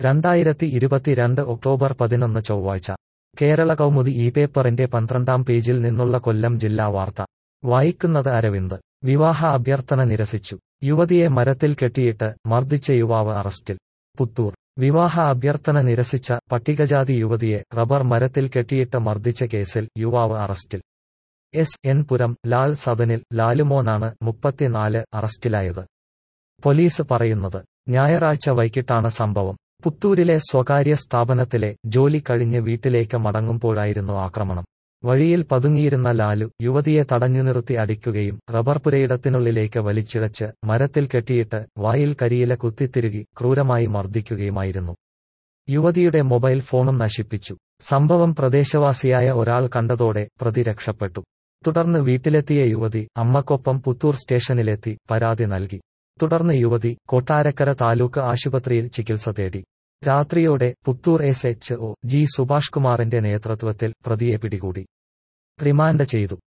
രണ്ടായിരത്തി ഇരുപത്തിരണ്ട് ഒക്ടോബർ പതിനൊന്ന് ചൊവ്വാഴ്ച കേരള കൗമുദി ഈ പേപ്പറിന്റെ പന്ത്രണ്ടാം പേജിൽ നിന്നുള്ള കൊല്ലം ജില്ലാ വാർത്ത വായിക്കുന്നത് അരവിന്ദ് വിവാഹ അഭ്യർത്ഥന നിരസിച്ചു യുവതിയെ മരത്തിൽ കെട്ടിയിട്ട് മർദ്ദിച്ച യുവാവ് അറസ്റ്റിൽ പുത്തൂർ വിവാഹ അഭ്യർത്ഥന നിരസിച്ച പട്ടികജാതി യുവതിയെ റബ്ബർ മരത്തിൽ കെട്ടിയിട്ട് മർദ്ദിച്ച കേസിൽ യുവാവ് അറസ്റ്റിൽ എസ് എൻ പുരം ലാൽ സദനിൽ ലാലുമോനാണ് മുപ്പത്തിനാല് അറസ്റ്റിലായത് പോലീസ് പറയുന്നത് ഞായറാഴ്ച വൈകിട്ടാണ് സംഭവം പുത്തൂരിലെ സ്വകാര്യ സ്ഥാപനത്തിലെ ജോലി കഴിഞ്ഞ് വീട്ടിലേക്ക് മടങ്ങുമ്പോഴായിരുന്നു ആക്രമണം വഴിയിൽ പതുങ്ങിയിരുന്ന ലാലു യുവതിയെ തടഞ്ഞു നിർത്തി അടിക്കുകയും റബ്ബർ പുരയിടത്തിനുള്ളിലേക്ക് വലിച്ചിഴച്ച് മരത്തിൽ കെട്ടിയിട്ട് വായിൽ കരിയില കുത്തിത്തിരുകി ക്രൂരമായി മർദ്ദിക്കുകയുമായിരുന്നു യുവതിയുടെ മൊബൈൽ ഫോണും നശിപ്പിച്ചു സംഭവം പ്രദേശവാസിയായ ഒരാൾ കണ്ടതോടെ പ്രതി രക്ഷപ്പെട്ടു തുടർന്ന് വീട്ടിലെത്തിയ യുവതി അമ്മക്കൊപ്പം പുത്തൂർ സ്റ്റേഷനിലെത്തി പരാതി നൽകി തുടർന്ന് യുവതി കൊട്ടാരക്കര താലൂക്ക് ആശുപത്രിയിൽ ചികിത്സ തേടി രാത്രിയോടെ Puthur S H O G Subhash കുമാറിന്റെ നേതൃത്വത്തിൽ പ്രതിയെ പിടികൂടി റിമാൻഡ് ചെയ്തു